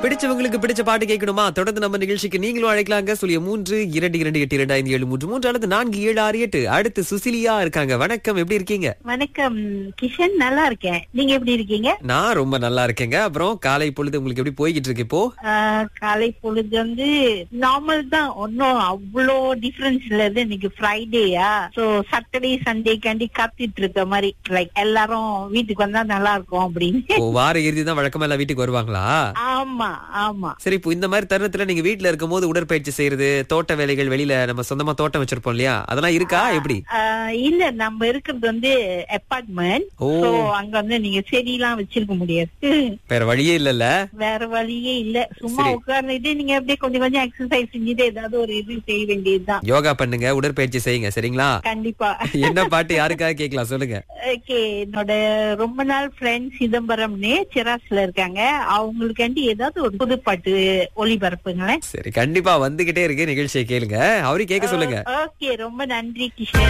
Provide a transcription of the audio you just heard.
பிடிச்சவங்களுக்கு பிடிச்ச பாட்டு கேட்கணுமா தொடர்ந்து நம்ம நிகழ்ச்சிக்கு நீங்களும் அழைக்கலாங்க சொல்லிய மூன்று இரண்டு இரண்டு எட்டு இரண்டு ஐந்து ஏழு மூன்று மூன்று அல்லது நான்கு ஏழு ஆறு எட்டு அடுத்து சுசிலியா இருக்காங்க வணக்கம் எப்படி இருக்கீங்க வணக்கம் கிஷன் நல்லா இருக்கேன் நீங்க எப்படி இருக்கீங்க நான் ரொம்ப நல்லா இருக்கேங்க அப்புறம் காலை பொழுது உங்களுக்கு எப்படி போய்கிட்டு இருக்கு இப்போ ஆஹ், காலை பொழுது வந்து நார்மல் தான் ஒன்னும் அவ்வளோ டிஃபரன்ஸ் இல்ல இது இன்னைக்கு ஃப்ரைடேயா சோ சாட்டர்டே சண்டே காண்டி காத்துட்டு இருக்க மாதிரி லைக் எல்லாரும் வீட்டுக்கு வந்தா நல்லா இருக்கும் அப்படின்னு ஓ, வார இறுதி தான் வழக்கமா எல்லாம் வீட்டுக்கு வருவாங்களா ஆமா ஆமா சரி இப்போ இந்த மாதிரி தருணத்துல நீங்க வீட்ல இருக்கும்போது உடற்பயிற்சி செய்யறது தோட்ட வேலைகள் வெளியில நம்ம சொந்தமா தோட்டம் வச்சிருப்போம் இல்லையா அதெல்லாம் இருக்கா எப்படி ஆஹ், இல்ல நம்ம இருக்கிறது வந்து அப்பார்ட்மெண்ட் ஓ. சோ அங்க வந்து நீங்க செடியெல்லாம் வச்சிருக்க முடியாது வேற வழியே இல்லல்ல வேற வழியே இல்ல சும்மா சரி. உட்கார்ந்துட்டு நீங்க அப்படியே கொஞ்சம் கொஞ்சம் எக்ஸசைஸ் செஞ்சுட்டு ஏதாவது ஒரு இது செய்ய வேண்டியதுதான் யோகா பண்ணுங்க உடற்பயிற்சி செய்யுங்க சரிங்களா கண்டிப்பா என்ன பாட்டு யாருக்காக கேட்கலாம் சொல்லுங்க ஓகே என்னோட ரொம்ப நாள் ஃப்ரெண்ட் சிதம்பரம்னு சிராஸ்ல இருக்காங்க அவங்களுக்காண்டி ஏதாவது ஒரு புது பாட்டு ஒளிபரப்புங்களேன் சரி கண்டிப்பா வந்துகிட்டே இருக்கு நிகழ்ச்சியை கேளுங்க அவரையும் கேட்க சொல்லுங்க ஓகே ரொம்ப நன்றி கிஷன்